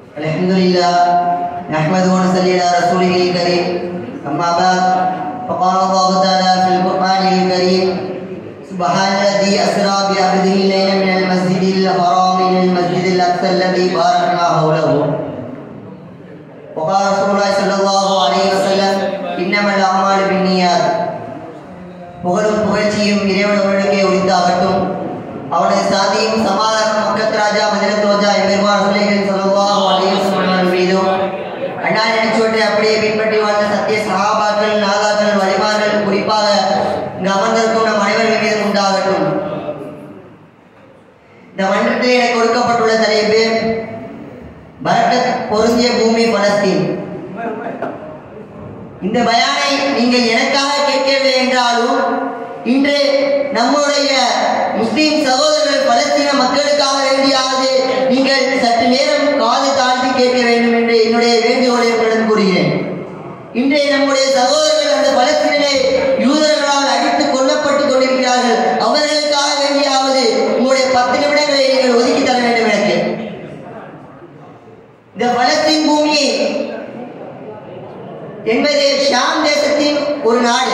الحمد لله نحمده ونصلي على رسوله الكريم أما بعد فقال الله تعالى في القرآن الكريم سبحان الذي أسرى بعبده ليلا من المسجد الحرام إلى المسجد الأقصى الذي باركنا حوله وقال رسول الله صلى الله عليه وسلم إنما الأعمال بالنيات புகழும் புகழ்ச்சியும் இறைவன் ஒருவனுக்கே உரித்தாகட்டும் அவனது சாதியும் சமாதானம் மக்கத் ராஜா மதிரத் ரோஜா எம்பெருமான் சுலைகளின் சொல்லலாம் அலையம் மீதும் அண்ணா நினைச்சுவற்றை அப்படியே பின்பற்றி வாழ்ந்த சத்திய சகாபாக்கள் நாகாக்கள் வழிமார்கள் குறிப்பாக இங்கு அமர்ந்திருக்கும் நம் அனைவரின் மீதும் உண்டாகட்டும் இந்த மன்றத்தில் எனக்கு கொடுக்கப்பட்டுள்ள தலைப்பு பரக்கத் பொருந்திய பூமி பலஸ்தீன் இந்த பயானை நீங்கள் எனக்காக கேட்கவில்லை என்றாலும் இன்று நம்முடைய முஸ்லிம் சகோதரர்கள் பலஸ்தீன மக்களுக்காக வேண்டியாவது நீங்கள் சற்று நேரம் காது தாழ்த்தி கேட்க வேண்டும் என்று என்னுடைய வேண்டுகோளை உங்களிடம் கூறுகிறேன் இன்றைய நம்முடைய சகோதரர்கள் அந்த பலஸ்தீனிலே யூதர்களால் அடித்து கொல்லப்பட்டுக் கொண்டிருக்கிறார்கள் அவர்களுக்காக வேண்டியாவது உங்களுடைய பத்து நிமிடங்களை நீங்கள் ஒதுக்கி தர வேண்டும் எனக்கு இந்த பலஸ்தீன் பூமியை என்பது ஷாம் தேசத்தின் ஒரு நாடு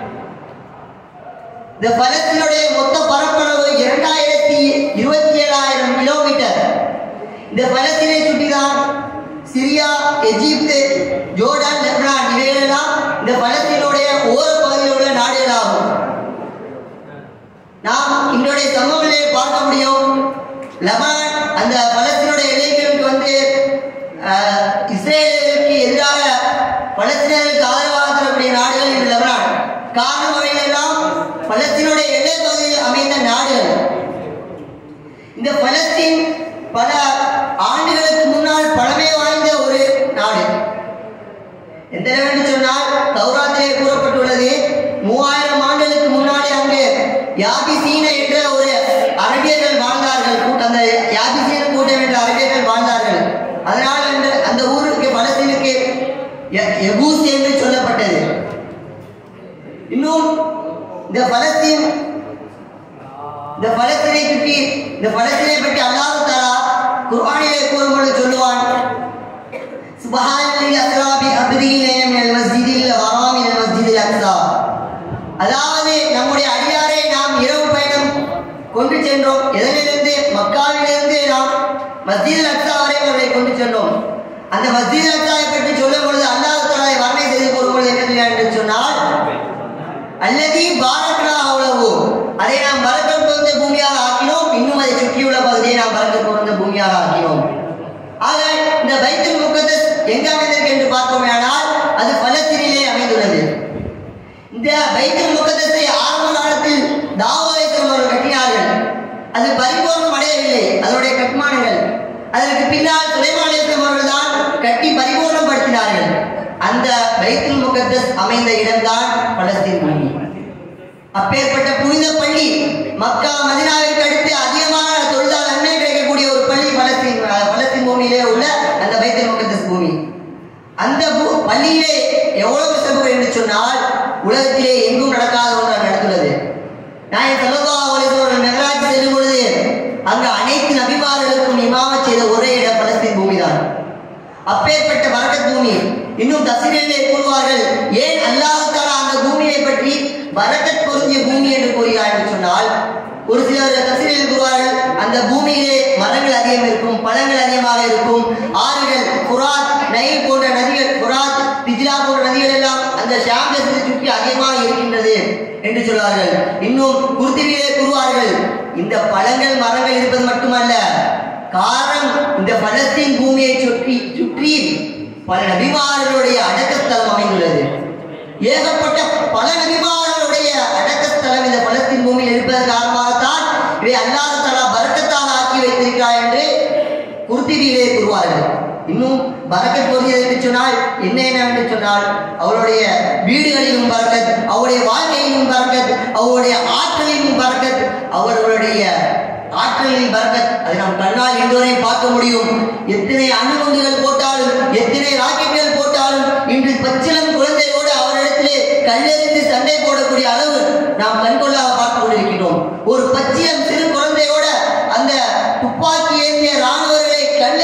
இந்த பலத்தினுடைய மொத்த பரப்பளவு இரண்டாயிரத்தி இருபத்தி ஏழாயிரம் கிலோமீட்டர் இந்த பலத்தினை சுற்றிதான் சிரியா எகிப்து ஜோர்டான் லெபனான் இவைகளெல்லாம் இந்த பலத்தினுடைய ஓர பகுதியில் உள்ள நாடுகளாகும் நாம் இன்றைய சமூகத்திலே பார்க்க முடியும் லெபனான் அந்த பலத்தினுடைய எல்லைகளுக்கு வந்து அஹ், இஸ்ரேலுக்கு எதிராக பலஸ்தீனர்களுக்கு ஆதரவாக தரக்கூடிய நாடுகள் இந்த லெபனான் காரணம் அவைகளெல்லாம் பலஸ்தீனுடைய எல்லை பகுதியில் அமைந்த நாடுகள் இந்த பலஸ்தீன் பல ஆண்டுகளுக்கு முன்னால் பழமை வாய்ந்த ஒரு நாடு எந்த என்று சொன்னால் தௌராத்திலே கூறப்பட்டுள்ளது மூவாயிரம் ஆண்டுகளுக்கு முன்னாடி அங்கு யாபிசீன என்ற ஒரு அரபியர்கள் வாழ்ந்தார்கள் கூட்டம் அந்த யாபிசீன கூட்டம் என்ற அரபியர்கள் வாழ்ந்தார்கள் அதனால் அந்த அந்த ஊருக்கு பலஸ்தீனுக்கு எ- எபூஸ் என்று சொல்லப்பட்டது இன்னும் இந்த பலஸ்தீன் இந்த பலஸ்தீனை சுற்றி இந்த பலஸ்தீனை பற்றி அல்லாஹ் தஆலா குர்ஆனிலே கூறும்போது சொல்லுவான் சுபஹானல்லதி அஸ்ரா பி அப்திஹி லைலம் மினல் மஸ்ஜிதில் ஹராம் இலல் மஸ்ஜிதில் அக்ஸா அதாவது நம்முடைய அடியாரை நாம் இரவு பயணம் கொண்டு சென்றோம் எதனிலிருந்து மக்காவிலிருந்து நாம் மஸ்ஜித் அக்ஸா வரை அவர்களை கொண்டு சென்றோம் அந்த மஸ்ஜித் அக்ஸாவை பற்றி சொல்லும் பொழுது அல்லாஹ் தஆலா வர்ணனை செய்து கூறும்பொழுது என்ன சொல்கிறார் என்று சொன்னால் அல்லதி பாரக்னா அவ்வளவு அதை நாம் பரக்கத் பொருந்த பூமியாக ஆக்கினோம் இன்னும் அதை சுற்றியுள்ள பகுதியை நாம் பரக்கத் பொருந்த பூமியாக ஆக்கினோம் ஆக இந்த பைத்துல் முகத்தஸ் எங்க அமைந்திருக்கு என்று பார்த்தோமேயானால் அது பலஸ்தீனிலே அமைந்துள்ளது இந்த பைத்துல் முகத்தஸை ஆரம்ப காலத்தில் தாவாவை அவர்கள் கட்டினார்கள் அது பரிபூர்ணம் அடையவில்லை அதனுடைய கட்டுமானங்கள் அதற்கு பின்னால் சுலைமானியம் அவர்கள் தான் கட்டி பரிபூர்ணப்படுத்தினார்கள் அந்த பைத்துல் முகத்தஸ் அமைந்த இடம்தான் பலஸ்தீன் பூமி அப்பேற்பட்ட புனித பள்ளி மக்கா மதினாவிற்கு அடுத்து அதிகமான தொழிலாளர் நன்மை கிடைக்கக்கூடிய ஒரு பள்ளி பலஸ்தீன் அஹ், பலஸ்தீன் பூமியிலே உள்ள அந்த பைத்துல் முகத்தஸ் பூமி அந்த பூ- பள்ளியிலே எவ்வளவு சிறப்பு என்று சொன்னால் உலகத்திலே எங்கும் நடக்காத ஒன்று நடந்துள்ளது நான் செல்லவா அவர்கள் மெகராஜ் செல்லும் பொழுது அங்கு அனைத்து நபிமார்களுக்கும் இமாமத் செய்த ஒரே இடம் பலஸ்தீன் பூமிதான் அப்பேற்பட்ட பரக்கத் பூமி இன்னும் தசிரிலே கூறுவார்கள் ஏன் அல்லாஹ் தஆலா அந்த பூமியை பற்றி பரக்கத் பொருந்திய பூமி என்று கூறுகிறார் என்று சொன்னால் ஒரு சிலர் தசிரில் கூறுவார்கள் அந்த பூமியிலே மரங்கள் அதிகம் இருக்கும் பழங்கள் அதிகமாக இருக்கும் ஆறுகள் குராத் நைல் போன்ற நதிகள் குராத் திஜ்லா போன்ற நதிகள் எல்லாம் அந்த ஷாம் தேசத்தை சுற்றி அதிகமாக இருக்கின்றது என்று சொல்வார்கள் இன்னும் குர்திவிலே கூறுவார்கள் இந்த பழங்கள் மரங்கள் இருப்பது மட்டுமல்ல காரணம் இந்த பலஸ்தீன் பூமியை சுற்றி சுற்றி பல நபிமார்களுடைய அடக்கஸ்தலம் அமைந்துள்ளது ஏகப்பட்ட பல நபிமார்களுடைய அடக்கஸ்தலம் இந்த பலஸ்தீன் பூமியில் இருப்பதன் காரணமாகத்தான் இவை அல்லாஹ் தஆலா பரக்கத்தாக ஆக்கி வைத்திருக்கிறார் என்று குர்திவியிலே கூறுவார்கள் இன்னும் பரக்கத் பொருந்தியது என்று சொன்னால் என்ன என்ன என்று சொன்னால் அவருடைய வீடுகளிலும் பரக்கத் அவருடைய வாழ்க்கையிலும் பரக்கத் அவருடைய ஆற்றலிலும் பரக்கத் அவர்களுடைய ஆற்றலில் பரக்கத் அதை நாம் கண்ணால் எந்தோரை பார்க்க முடியும் எத்தனை அணுகுண்டுகள் போட்டாலும் எத்தனை ராக்கெட்டுகள் போட்டாலும் இன்று பச்சிலம் குழந்தையோடு அவரிடத்திலே கல்லெறிந்து சண்டை போடக்கூடிய அளவு நாம் கண்கொள்ளாக பார்த்து கொண்டிருக்கிறோம் ஒரு பச்சிலம் சிறு குழந்தையோட அந்த துப்பாக்கி ஏந்திய ராணுவர்களை கல்லை கொண்டு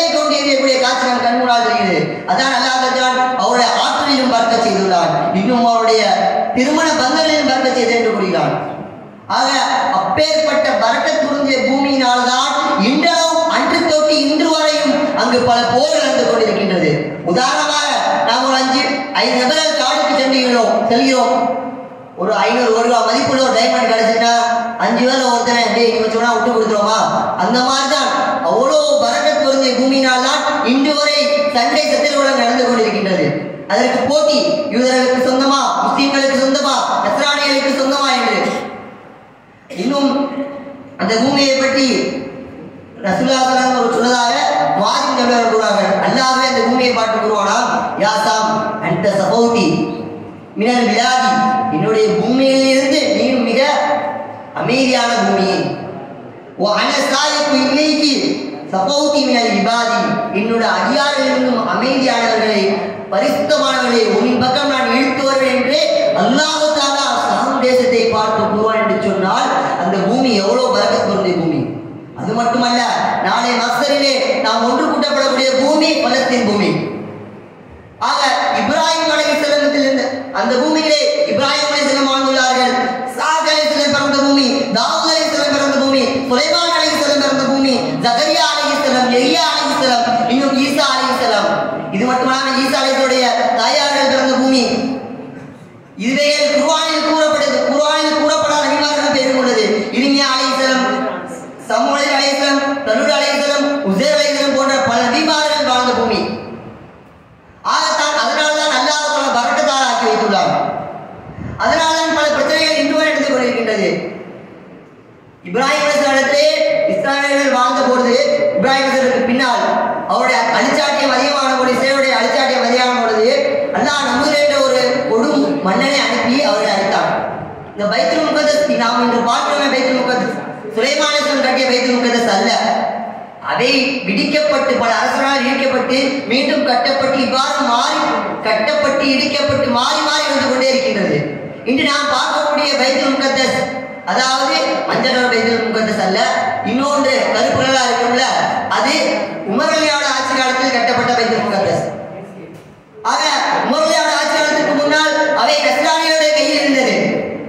எரியக்கூடிய காட்சி நம் கண் முன்னால் தெரிகிறது அதான் அல்லாஹ் தஆலா அவருடைய ஆற்றலிலும் பார்க்க செய்துள்ளான் இன்னும் அவருடைய திருமண பந்தங்களிலும் பார்க்க செய்து என்று கூறுகிறான் ஆக அப்பேற்பட்ட பரக்கத் புரிஞ்சிய பூமியினால்தான் இன்றளவும் அன்று தொட்டு இன்று வரையும் அங்கு பல போர்கள் நடந்து கொண்டிருக்கின்றது உதாரணமாக நாம் ஒரு அஞ்சு ஐந்து நபர்கள் காடுக்கு சென்றுகிறோம் செல்கிறோம் ஒரு ஐநூறு ஒரு ரூபா மதிப்புள்ள ஒரு டைமண்ட் கிடைச்சுன்னா அஞ்சு பேர்ல ஒருத்தனை டேய் நீங்க சொன்னா விட்டு கொடுத்துருவோமா அந்த மாதிரி தான் அவ்வளோ பரக்கத் பொருந்திய பூமியினால் தான் இன்று வரை சண்டை சத்திரகுலம் நடந்து கொண்டிருக்கின்றது அதற்கு போட்டி யூதர்களுக்கு சொந்தமா முஸ்லிம்களுக்கு சொந்தமா நஸ்ரானிகளுக்கு சொந்தமா என்று இன்னும் அந்த பூமியை பற்றி ரசூலாசலம் ஒரு சொன்னதாக மாதிரி நபியர் கூறார்கள் அல்லாஹ்வே அந்த பூமியை பார்த்து கூறுவானா யாசாம் அந்த சபௌதி மினல் விலாதி என்னுடைய பூமியிலிருந்து நீ மிக அமைதியான பூமி ஓ அனசாய்க்கு இல்லைக்கு சபௌதி மினல் இபாதி என்னோட அடியாரிலிருந்தும் அமைதியானவர்களை பரிசுத்தமானவர்களை உன் பக்கம் நான் இழுத்து வருவேன் என்று அல்லாஹு தாலா சாம் தேசத்தை பார்த்து கூறுவான் என்று சொன்னால் அந்த பூமி எவ்வளவு பரக்கத் பொருந்திய பூமி அது மட்டுமல்ல நாளை மஸ்தரிலே நாம் ஒன்று கூட்டப்படக்கூடிய பூமி பலஸ்தீன் பூமி ஆக இப்ராஹிம் அலைஹிஸ்ஸலாமிலிருந்து அந்த பூமியிலே இப்ராஹிம் அலைஹிஸ்ஸலாம் வாழ்ந்துள்ளார்கள் சாக் அலைஹிஸ்ஸலாம் பிறந்த பூமி தாவூத் அலைஹிஸ்ஸலாம் பிறந்த பூமி சுலைமான் அலைஹிஸ்ஸலாம் பிறந்த பூமி ஜகரியா அலைஹிஸ்ஸலாம் எலியா அலைஹிஸ்ஸலாம் இன்னும் ஈசா அலைஹிஸ்ஸலாம் இது மட்டுமல்லாமல் ஈசா அலைஹிஸ்ஸலாமுடைய தாயார்கள் பிறந்த பூமி இதுவே குர்ஆனில் கூறப்பட்டது குர்ஆனில் கூறப்படாத நபிமார்கள் பேரும் உள்ளது இரிமியா அலைஹிஸ்ஸலாம் சமூலை அலைஹிஸ்ஸலாம் தலூத் அலைஹிஸ்ஸலாம் உசேர் அலைஹிஸ்ஸலாம் போன்ற பல நபிமார்கள் வாழ்ந்த பூமி ஆகத்தான் அதனால்தான் அல்லாஹ் பல பரக்கத்தால் ஆக்கி வைத்துள்ளார் அதனால்தான் பல பிரச்சனைகள் இன்று வரை நடந்து கொண்டிருக்கின்றது இப்ராஹிம் அலிஸ்லாத்திலே இஸ்லாமியர்கள் வாழ்ந்த பொழுது இப்ராஹிம் அலிஸ்லாத்துக்கு பின்னால் அவருடைய அழிச்சாட்டியம் அதிகமான பொழுது இஸ்ரேலுடைய அழிச்சாட்டியம் அதிகமான பொழுது அல்லாஹ் நமுர் என்ற ஒரு கொடும் மன்னனை அனுப்பி அவரை அழித்தான் இந்த பைத்துல் முகதஸ் நாம் இன்று பார்க்கிறோம் பைத்துல் முகதஸ் சுலைமானிசம் கட்டிய பைத்துல் முகதஸ் அல்ல அதை விடிக்கப்பட்டு பல அரசனால் இடிக்கப்பட்டு மீண்டும் கட்டப்பட்டு இவ்வாறு மாறி கட்டப்பட்டு இடிக்கப்பட்டு மாறி மாறி வந்து கொண்டே இருக்கின்றது இன்று நாம் பார்க்கக்கூடிய பைத்துல் முகத்தஸ் அதாவது மஞ்சள் கலர் பைத்துல் முகத்தஸ் அல்ல இன்னொன்று கருப்பு கலரா இருக்கும்ல அது உமரலியோட ஆட்சி காலத்தில் கட்டப்பட்ட பைத்துல் முகத்தஸ் ஆக உமரலியோட ஆட்சி காலத்துக்கு முன்னால் அவை நஸ்ரானியோட கையில் இருந்தது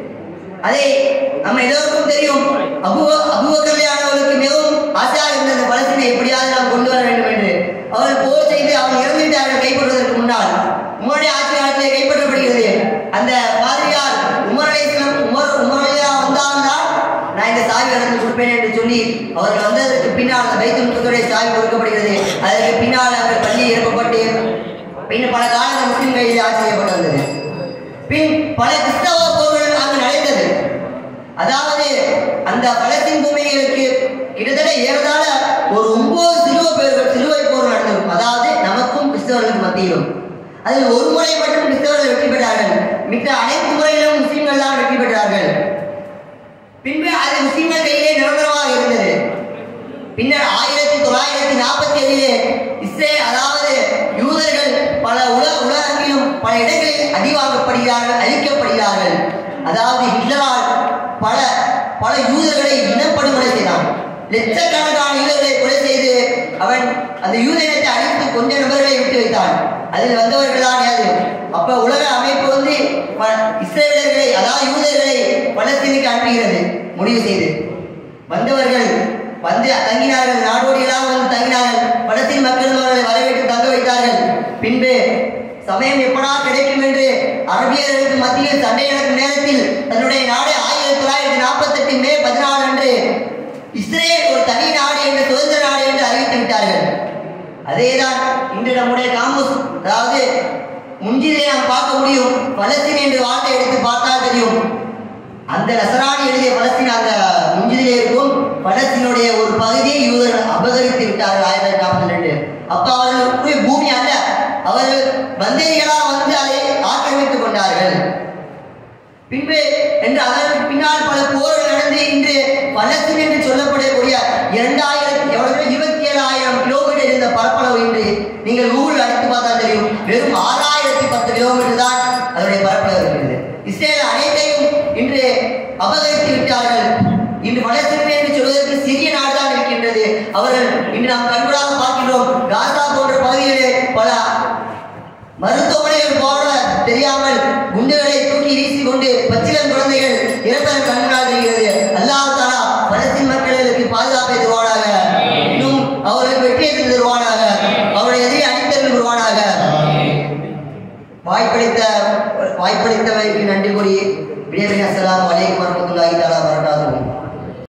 அதை நம்ம எல்லோருக்கும் தெரியும் அபு அபுபக்கர்லையானவர்களுக்கு மிகவும் ஆசையாக இருந்தது பலஸ்தீனை எப்படியாவது நாம் கொண்டு வர வேண்டும் என்று அவர்கள் போர் செய்து அவர்கள் இறந்துவிட்டார்கள் கைப்பற்றுவதற்கு முன்னால் உமருடைய ஆட்சி காலத்திலே கைப்பற்றப்படுகிறது அந்த பாதிரியார் உமர் அலைஹிஸ்ஸலாம் உமர் உமரையா வந்தால்தான் நான் இந்த சாவி இழந்து கொடுப்பேன் என்று சொல்லி அவர்கள் வந்ததற்கு பின்னால் அந்த பைத்துல் முகத்துடைய சாவி கொடுக்கப்படுகிறது அதற்கு பின்னால் அவர்கள் பள்ளி எழுப்பப்பட்டு பின் பல காலங்கள் முஸ்லிம் கையில் ஆட்சி செய்யப்பட்டு வந்தது பின் பல கிறிஸ்தவ போர்கள் அங்கு நடந்தது அதாவது அந்த பலத்தின் பூமிகளுக்கு கிட்டத்தட்ட ஏறதாழ ஒரு ஒன்பது சிலுவை பேர்கள் சிலுவை போர் நடந்தது அதாவது நமக்கும் கிறிஸ்தவர்களுக்கு மத்தியிலும் அதில் ஒரு முறை மட்டும் கிறிஸ்தவர்கள் வெற்றி பெற்றார்கள் மித்த அனைத்து முறையிலும் முஸ்லிம்கள் தான் வெற்றி பெற்றார்கள் பின்பு அது முஸ்லிம்கள் கையிலே நிரந்தரமாக இருந்தது பின்னர் ஆயிரத்தி தொள்ளாயிரத்தி நாற்பத்தி ஏழிலே இஸ்ரே அதாவது யூதர்கள் பல உலக உலகங்களிலும் பல இடங்களில் அடிவாங்கப்படுகிறார்கள் அழிக்கப்படுகிறார்கள் அதாவது ஹிட்லரால் பல பல யூதர்களை இனப்படுகொலை செய்தான் லட்சக்கணக்கான யூதர்களை கொலை செய்து அவன் அந்த யூத இனத்தை அழித்து கொஞ்ச நபர்களை விட்டு வைத்தான் அதில் வந்தவர்கள் தான் யாரு அப்ப உலக அமைப்பு வந்து ப- இஸ்ரேலர்களை அதாவது யூதர்களை பலஸ்தீனுக்கு அனுப்புகிறது முடிவு செய்து வந்தவர்கள் வந்து தங்கினார்கள் நாடோடிகளாக வந்து தங்கினார்கள் பலஸ்தீன் மக்கள் அவர்களை வரவேற்று தங்க வைத்தார்கள் பின்பு சமயம் எப்படா கிடைக்கும் என்று அரபியர்களுக்கு மத்தியில் சண்டை நடக்கும் நேரத்தில் தன்னுடைய நாடு ஆயிரத்தி தொள்ளாயிரத்தி நாற்பத்தி எட்டு மே பதினாலு அன்று இஸ்ரேல் ஒரு தனி நாடு என்று சுதந்திர நாடு என்று அறிவித்து விட்டார்கள் அதேதான் இன்று நம்முடைய காமூஸ் அதாவது முன்றிலே நாம் பார்க்க முடியும் பலஸ்தீன் என்று வார்த்தை எடுத்து பார்த்தால் தெரியும் அந்த நசராணி எழுதிய பலஸ்தீன் அந்த முஞ்சிலே இருக்கும் பலஸ்தீனுடைய ஒரு பகுதியை யூதர்கள் அபகரித்து விட்டார்கள் ஆயிரத்தி தொள்ளாயிரத்தி நாற்பத்தி ரெண்டு அப்ப அவர்களுக்கு பூமி அல்ல அவர்கள் வந்தேரிகளா வந்து அதை ஆக்கிரமித்துக் கொண்டார்கள் பின்பு என்று அதற்கு பின்னால் பல போர்கள் நடந்து இன்று பலஸ்தீன் என்று சொல்லப்படக்கூடிய இரண்டாயிரத்தி எவ்வளவு இருபத்தி ஏழாயிரம் கிலோமீட்டர் இருந்த பரப்பளவு இன்று நீங்கள் கூகுள் அடித்து பார்த்தா தெரியும் வெறும் ஆறாயிரத்தி பத்து கிலோமீட்டர் தான் அதனுடைய பரப்பளவு இருக்கிறது இஸ்ரேல் அனைத்தையும் இன்று அபகரித்து விட்டார்கள் இன்று பலஸ்தீன் என்று சொல்வதற்கு சிறிய நாடுதான் இருக்கின்றது அவர் அவர்கள் இன்று நாம் கண்கூடாக பார்க்கின்றோம் காசா போன்ற பகுதிகளிலே பல மருத்துவமனைகள் போட தெரியாமல் குண்டுகளை தூக்கி வீசிக்கொண்டு பச்சிலம் குழந்தைகள் இறப்பதன் கண்களால் தெரிகிறது அல்லாஹ் தாலா பலஸ்தீன் மக்களுக்கு பாதுகாப்பை தருவானாக இன்னும் அவர்களுக்கு வெற்றியை தருவானாக அவருடைய எதிரி அடித்தல் வருவானாக வாய்ப்பளித்த வாய்ப்பளித்தவருக்கு நன்றி கூறி விடைபெறுகிறேன் அஸ்ஸலாமு அலைக்கும் வரமத்துல்லாஹி தஆலா வரகாத்துஹு